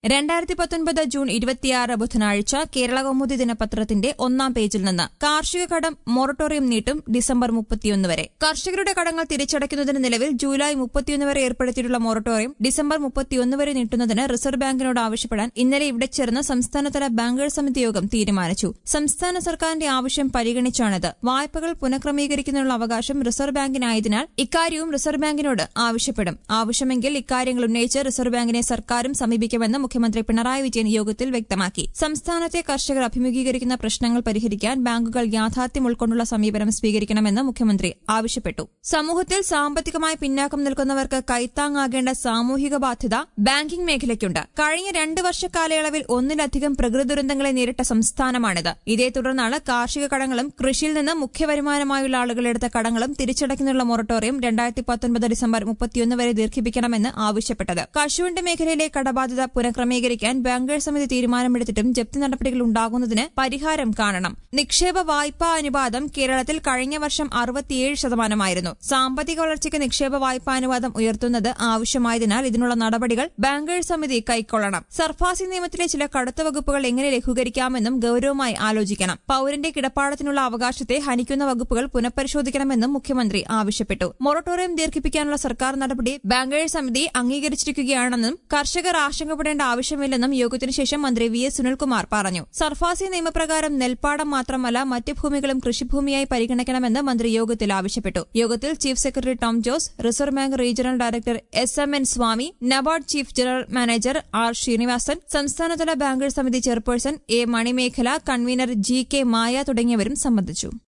രണ്ടായിരത്തി പത്തൊൻപത് ജൂൺ ഇരുപത്തിയാറ് ബുധനാഴ്ച കേരള കൗമുദി ദിനപത്രത്തിന്റെ ഒന്നാം പേജിൽ നിന്ന് കാർഷിക കടം മൊറട്ടോറിയം നീട്ടും ഡിസംബർ മുപ്പത്തിയൊന്ന് വരെ കർഷകരുടെ കടങ്ങൾ തിരിച്ചടയ്ക്കുന്നതിന് നിലവിൽ ജൂലൈ മുപ്പത്തിയൊന്ന് വരെ ഏർപ്പെടുത്തിയിട്ടുള്ള മൊറട്ടോറിയം ഡിസംബർ മുപ്പത്തിയൊന്ന് വരെ നീട്ടുന്നതിന് റിസർവ് ബാങ്കിനോട് ആവശ്യപ്പെടാൻ ഇന്നലെ ഇവിടെ ചേർന്ന സംസ്ഥാനതല ബാങ്കേഴ്സ് സമിതി യോഗം തീരുമാനിച്ചു സംസ്ഥാന സർക്കാരിന്റെ ആവശ്യം പരിഗണിച്ചാണിത് വായ്പകൾ പുനഃക്രമീകരിക്കുന്നതിനുള്ള അവകാശം റിസർവ് ബാങ്കിനായതിനാൽ ഇക്കാര്യവും റിസർവ് ബാങ്കിനോട് ആവശ്യപ്പെടും ആവശ്യമെങ്കിൽ ഇക്കാര്യങ്ങൾ ഉന്നയിച്ച് റിസർവ് ബാങ്കിനെ സർക്കാരും സമീപിക്കുമെന്ന് മുഖ്യമന്ത്രി പിണറായി വിജയൻ യോഗത്തിൽ വ്യക്തമാക്കി സംസ്ഥാനത്തെ കർഷകർ അഭിമുഖീകരിക്കുന്ന പ്രശ്നങ്ങൾ പരിഹരിക്കാൻ ബാങ്കുകൾ യാഥാർത്ഥ്യം ഉൾക്കൊണ്ടുള്ള സമീപനം സ്വീകരിക്കണമെന്ന് മുഖ്യമന്ത്രി ആവശ്യപ്പെട്ടു സമൂഹത്തിൽ സാമ്പത്തികമായി പിന്നാക്കം നിൽക്കുന്നവർക്ക് കൈത്താങ്ങാകേണ്ട സാമൂഹിക ബാധ്യത ബാങ്കിംഗ് മേഖലയ്ക്കുണ്ട് കഴിഞ്ഞ രണ്ട് വർഷ കാലയളവിൽ ഒന്നിലധികം പ്രകൃതി ദുരന്തങ്ങളെ നേരിട്ട സംസ്ഥാനമാണിത് ഇതേ തുടർന്നാണ് കാർഷിക കടങ്ങളും കൃഷിയിൽ നിന്ന് മുഖ്യ വരുമാനമായുള്ള ആളുകൾ എടുത്ത കടങ്ങളും തിരിച്ചടയ്ക്കുന്നതിനുള്ള മൊറട്ടോറിയം രണ്ടായിരത്തി പത്തൊൻപത് ഡിസംബർ മുപ്പത്തിയൊന്ന് വരെ ദീർഘിപ്പിക്കണമെന്ന് ആവശ്യപ്പെട്ടത് കശുവണ്ടി മേഖലയിലെ കടബാധ്യത പുനഃക്രമീകരിക്കാൻ ബാങ്കേഴ്സ് സമിതി തീരുമാനമെടുത്തിട്ടും ജപ്തി നടപടികൾ ഉണ്ടാകുന്നതിന് പരിഹാരം കാണണം നിക്ഷേപ വായ്പാ അനുപാതം കേരളത്തിൽ കഴിഞ്ഞ വർഷം അറുപത്തിയേഴ് ശതമാനമായിരുന്നു സാമ്പത്തിക വളർച്ചയ്ക്ക് നിക്ഷേപ വായ്പാ അനുപാതം ഉയർത്തുന്നത് ആവശ്യമായതിനാൽ ഇതിനുള്ള നടപടികൾ ബാങ്കേഴ്സ് സമിതി കൈക്കൊള്ളണം സർഫാസി നിയമത്തിലെ ചില കടുത്ത വകുപ്പുകൾ എങ്ങനെ ലഘൂകരിക്കാമെന്നും ഗൌരവമായി ആലോചിക്കണം പൌരന്റെ കിടപ്പാടത്തിനുള്ള അവകാശത്തെ ഹനിക്കുന്ന വകുപ്പുകൾ പുനഃപരിശോധിക്കണമെന്നും മുഖ്യമന്ത്രി ആവശ്യപ്പെട്ടു മൊറട്ടോറിയം ദീർഘിപ്പിക്കാനുള്ള സർക്കാർ നടപടി ബാങ്കേഴ്സ് സമിതി അംഗീകരിച്ചിരിക്കുകയാണെന്നും കർഷകർ ആശങ്കപ്പെടേണ്ട ആവശ്യമില്ലെന്നും യോഗത്തിനു ശേഷം മന്ത്രി വി എസ് സുനിൽകുമാർ പറഞ്ഞു സർഫാസി നിയമപ്രകാരം നെൽപ്പാടം മാത്രമല്ല മറ്റ് ഭൂമികളും കൃഷിഭൂമിയായി പരിഗണിക്കണമെന്ന് മന്ത്രി യോഗത്തിൽ ആവശ്യപ്പെട്ടു യോഗത്തിൽ chief secretary Tom Jose reserve bank regional director S M N Swamy NABARD chief general manager R Srinivasan സംസ്ഥാനതല ബാങ്കേഴ്സ് സമിതി chairperson A Manimekhala convener G K Maya തുടങ്ങിയവരും സംബന്ധിച്ചു